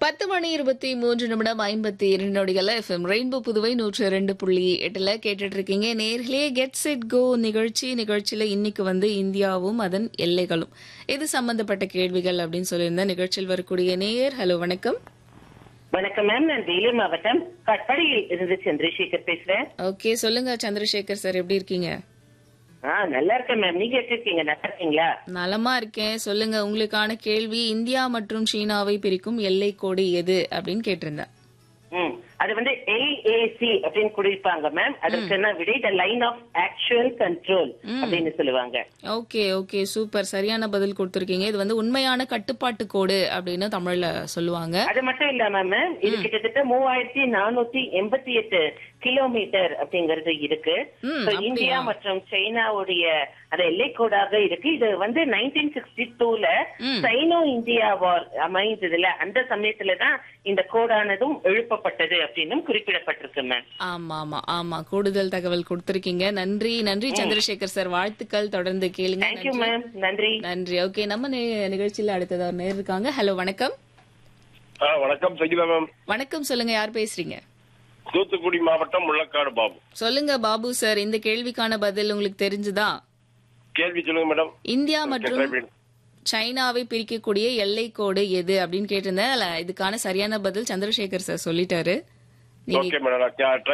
பத்து மணி இருபத்தி மூன்று நிமிடம் ஐம்பத்தி இரண்டு நொடிகள் எஃப்எம் ரெயின்போ புதுவை நூற்று ரெண்டு புள்ளி எட்டுல கேட்டுட்டு இருக்கீங்க நேர்களே கெட் செட் கோ நிகழ்ச்சி நிகழ்ச்சியில இன்னைக்கு வந்து இந்தியாவும் அதன் எல்லைகளும் இது சம்பந்தப்பட்ட கேள்விகள் அப்படின்னு சொல்லியிருந்த நிகழ்ச்சியில் வரக்கூடிய நேயர் ஹலோ வணக்கம் வணக்கம் மேம் நான் வேலூர் மாவட்டம் கட்படியில் இருந்து சந்திரசேகர் பேசுறேன் ஓகே சொல்லுங்க சந்திரசேகர் சார் எப்படி இருக்கீங்க ஆ நல்லா இருக்கேன் மேம் நீங்க எப்படி இருக்கீங்க நல்லா இருக்கீங்களா நலமா இருக்கேன் சொல்லுங்க உங்களுக்கான கேள்வி இந்தியா மற்றும் சீனாவை பிரிக்கும் எல்லை கோடு எது அப்படின்னு கேட்டிருந்தேன் ம் அது வந்து எல்ஏசி அப்படின்னு குறிப்பாங்க மேம் அதுக்கு என்ன விட the line of actual control அப்படின்னு சொல்லுவாங்க ஓகே ஓகே சூப்பர் சரியான பதில் கொடுத்துருக்கீங்க இது வந்து உண்மையான கட்டுப்பாட்டு கோடு அப்படின்னு தமிழ்ல சொல்லுவாங்க அது மட்டும் இல்லாம மேம் இது கிட்டத்தட்ட மூவாயிரத்தி நானூத்தி எண்பத்தி எட்டு கிலோமீட்டர் அப்படிங்கறது இருக்கு ம், So, அப்படியா? இந்தியா மற்றும் சைனாவுடைய அந்த எல்லைக்கோடாக இருக்கு இது வந்து நைன்டீன் சிக்ஸ்டி டூல ம். சைனோ இந்தியா வார் அமைந்ததுல அந்த சமயத்துலதான் இந்த கோடானதும் எழுப்பப்பட்டது அப்படின்னும் குறிப்பிடப்பட்டிருக்கு மேம் ஆமா ஆமா ஆமா கூடுதல் தகவல் கொடுத்திருக்கீங்க நன்றி நன்றி சந்திரசேகர் சார் வாழ்த்துக்கள் தொடர்ந்து கேளுங்க தேங்க்யூ நன்றி. மேம் நன்றி நன்றி ஓகே நம்ம நி- நிகழ்ச்சியில அடுத்ததா ஒரு நேர் இருக்காங்க ஹலோ வணக்கம் ஆ, வணக்கம் சங்கீதா மேம் வணக்கம் சொல்லுங்க யார் பேசுறீங்க தூத்துக்குடி மாவட்டம் முள்ளக்காடு பாபு சொல்லுங்க பாபு சார் இந்த கேள்விக்கான பதில் உங்களுக்கு தெரிஞ்சுதா கேள்வி சொல்லுங்க மேடம் இந்தியா Okay, மற்றும் try பண்ணு. சைனாவை பிரிக்கக்கூடிய எல்லை கோடு எது அப்படின்னு கேட்டிருந்தேன் அதுல இதுக்கான சரியான பதில் சந்திரசேகர் சார் சொல்லிட்டாரு நீங்க ஓகே மேடம் நான் ட்ரை